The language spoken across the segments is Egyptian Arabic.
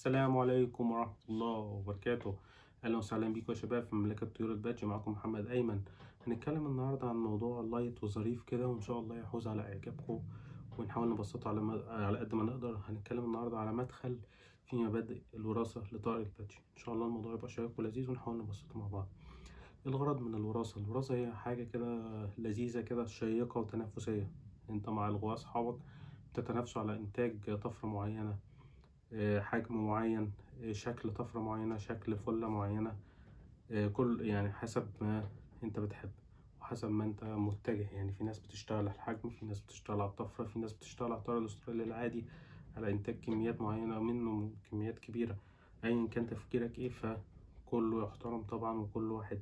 السلام عليكم ورحمة الله وبركاته أهلا وسهلا بيكم يا شباب في مملكة طيور البادج معاكم محمد أيمن هنتكلم النهاردة عن موضوع لايت وظريف كده وإن شاء الله يحوز على إعجابكم ونحاول نبسطه على, مد... على قد ما نقدر هنتكلم النهاردة على مدخل في مبادئ الوراثة لطائر البادج إن شاء الله الموضوع يبقى شيق ولذيذ ونحاول نبسطه مع بعض الغرض من الوراثة الوراثة هي حاجة كده لذيذة كده شيقة وتنافسية انت مع الغواص أصحابك بتتنافسوا على إنتاج طفرة معينة حجم معين شكل طفرة معينة شكل فلة معينة كل يعني حسب ما انت بتحب وحسب ما انت متجه يعني في ناس بتشتغل على الحجم في ناس بتشتغل على الطفرة في ناس بتشتغل على الطائر الأسترالي العادي على إنتاج كميات معينة منه كميات كبيرة أيا كان تفكيرك ايه فكله يحترم طبعا وكل واحد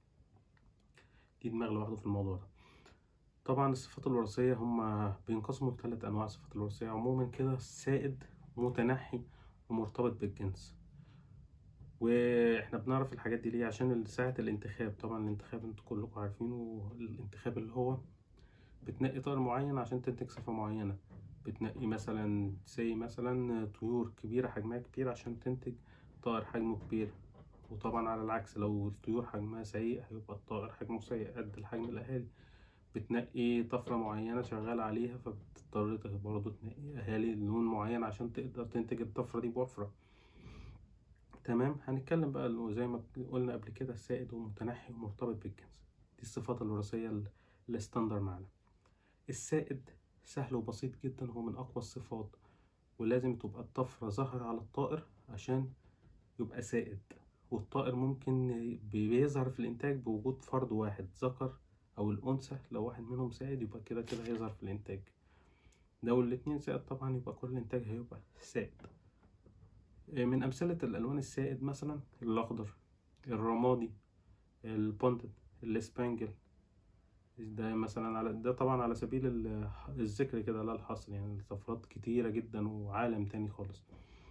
ليه دماغ لوحده في الموضوع ده طبعا الصفات الوراثية هما بينقسموا لثلاث أنواع الصفات الوراثية عموما كده سائد متنحي ومرتبط بالجنس واحنا بنعرف الحاجات دي ليه عشان ساعة الانتخاب طبعا الانتخاب انتوا كلكم عارفينه الانتخاب اللي هو بتنقي طائر معين عشان تنتج صفة معينة بتنقي مثلا زي مثلا طيور كبيرة حجمها كبير عشان تنتج طائر حجمه كبير وطبعا على العكس لو الطيور حجمها سيء هيبقى الطائر حجمه سيء قد الحجم الأهالي بتنقي طفرة معينة شغال عليها فبتضطر برضه تنقي أهالي لون معين عشان تقدر تنتج الطفرة دي بوفرة تمام هنتكلم بقى زي ما قلنا قبل كده السائد ومتنحي ومرتبط بالجنس دي الصفات الوراثية الستاندر معنا السائد سهل وبسيط جدا هو من أقوى الصفات ولازم تبقى الطفرة ظاهرة على الطائر عشان يبقى سائد والطائر ممكن بيظهر في الإنتاج بوجود فرد واحد ذكر او الانثى لو واحد منهم سائد يبقى كده كده هيظهر في الانتاج لو الاتنين سائد طبعا يبقى كل الانتاج هيبقى سائد من امثله الالوان السائد مثلا الاخضر الرمادي البوندد الاسبانجل ده مثلا على ده طبعا على سبيل الذكر كده لا الحصر يعني طفرات كتيره جدا وعالم تاني خالص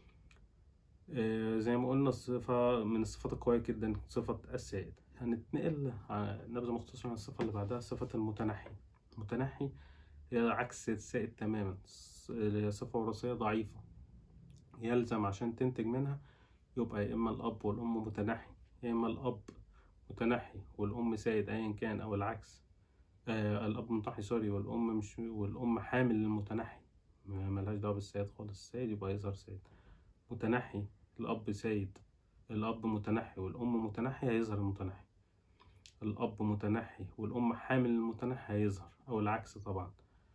زي ما قلنا صفة من الصفات القوية جدا صفة السائد هنتنقل نبذة مختصرة عن الصفة اللي بعدها صفة المتنحي المتنحي هي عكس السائد تماما هي صفة وراثية ضعيفة يلزم عشان تنتج منها يبقى يا إما الأب والأم متنحي يا إما الأب متنحي والأم سائد أيا كان أو العكس آه الأب متنحي سوري والأم مش والأم حامل للمتنحي ملهاش دعوة بالسائد خالص السائد يبقى يظهر سائد متنحي الأب سيد الأب متنحي والأم متنحي هيظهر المتنحي الأب متنحي والأم حامل المتنحي هيظهر أو العكس طبعا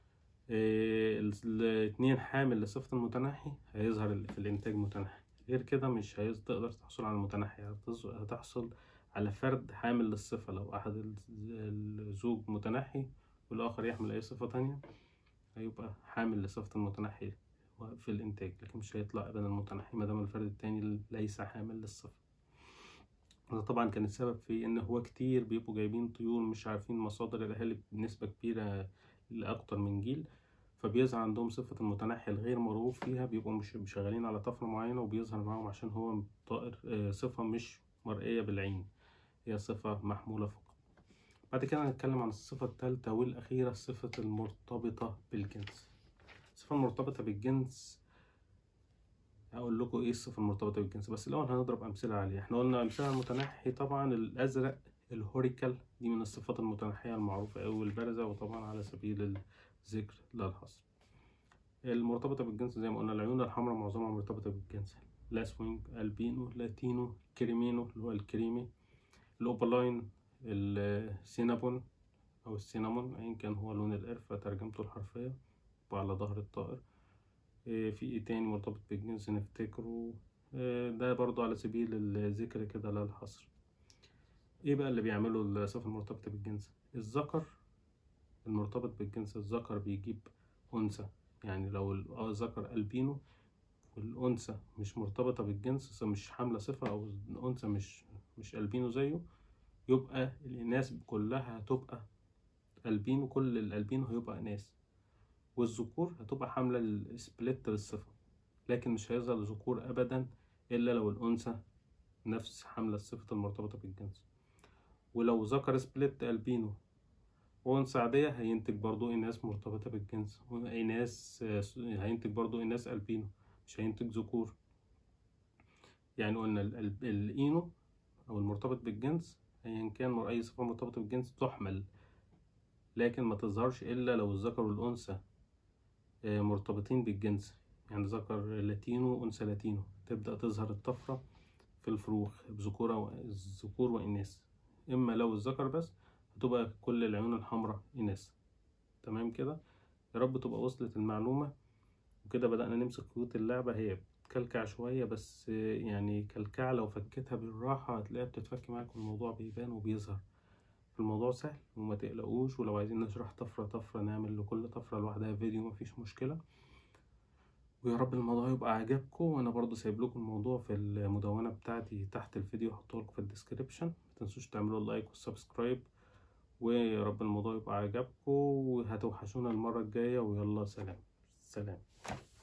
إيه الاتنين حامل لصفة المتنحي هيظهر في الإنتاج متنحي غير كده مش هتقدر تحصل على المتنحي هتحصل على فرد حامل للصفة لو أحد الزوج متنحي والآخر يحمل أي صفة تانية هيبقى حامل لصفة المتنحي في الإنتاج لكن مش هيطلع أبدا المتنحي مادام الفرد التاني ليس حامل للصفة وده طبعا كان السبب في إن هو كتير بيبقوا جايبين طيور مش عارفين مصادر الأهالي بنسبة كبيرة لأكتر من جيل فبيظهر عندهم صفة المتنحي الغير مرغوب فيها بيبقوا مش شغالين على طفرة معينة وبيظهر معاهم عشان هو طائر صفة مش مرئية بالعين هي صفة محمولة فقط بعد كده هنتكلم عن الصفة الثالثة والأخيرة الصفة المرتبطة بالجنس الصفة المرتبطة بالجنس هقول لكم ايه الصفة المرتبطة بالجنس بس الأول هنضرب أمثلة عليها احنا قلنا أمثلة المتنحي طبعا الأزرق الهوريكال دي من الصفات المتنحية المعروفة أوي والبارزة وطبعا على سبيل الذكر لا الحصر المرتبطة بالجنس زي ما قلنا العيون الحمراء معظمها مرتبطة بالجنس لاسوينج البينو لاتينو كريمينو اللي هو الكريمي الأوبالاين السينابون أو السينامون أيا كان هو لون القرفة ترجمته الحرفية على ظهر الطائر في ايه تاني مرتبط بالجنس نفتكره ده برضو على سبيل الذكر كده لا الحصر ايه بقى اللي بيعمله الصفة المرتبطة بالجنس الذكر المرتبط بالجنس الذكر بيجيب أنثى يعني لو الذكر ألبينو والأنثى مش مرتبطة بالجنس مش حاملة صفة أو الأنثى مش مش ألبينو زيه يبقى الإناث كلها هتبقى ألبينو كل الألبينو هيبقى إناث والذكور هتبقى حاملة السبليت للصفة لكن مش هيظهر ذكور أبدا إلا لو الأنثى نفس حاملة الصفة المرتبطة بالجنس ولو ذكر سبليت ألبينو وأنثى عادية هينتج برضو إناث مرتبطة بالجنس وإناث هينتج برضو إناث ألبينو مش هينتج ذكور يعني قلنا ال- ال- الاينو او المرتبط بالجنس ايا كان اي صفة مرتبطة بالجنس تحمل لكن ما تظهرش الا لو الذكر والانثى آه، مرتبطين بالجنس يعني ذكر لاتينو وانثى لاتينو تبدأ تظهر الطفرة في الفروخ بذكورة و- الذكور وإناث إما لو الذكر بس هتبقى كل العيون الحمراء إناث تمام كده يا رب تبقى وصلت المعلومة وكده بدأنا نمسك خيوط اللعبة هي بتكلكع شوية بس آه، يعني كلكعة لو فكيتها بالراحة هتلاقيها بتتفك معاك والموضوع بيبان وبيظهر الموضوع سهل وما تقلقوش ولو عايزين نشرح طفرة طفرة نعمل لكل طفرة لوحدها فيديو مفيش مشكلة ويا رب الموضوع يبقى عجبكم وانا برضو سايب لكم الموضوع في المدونة بتاعتي تحت الفيديو هحطه لكم في الديسكريبشن متنسوش تعملوا اللايك والسبسكرايب ويا رب الموضوع يبقى عجبكم وهتوحشونا المرة الجاية ويلا سلام سلام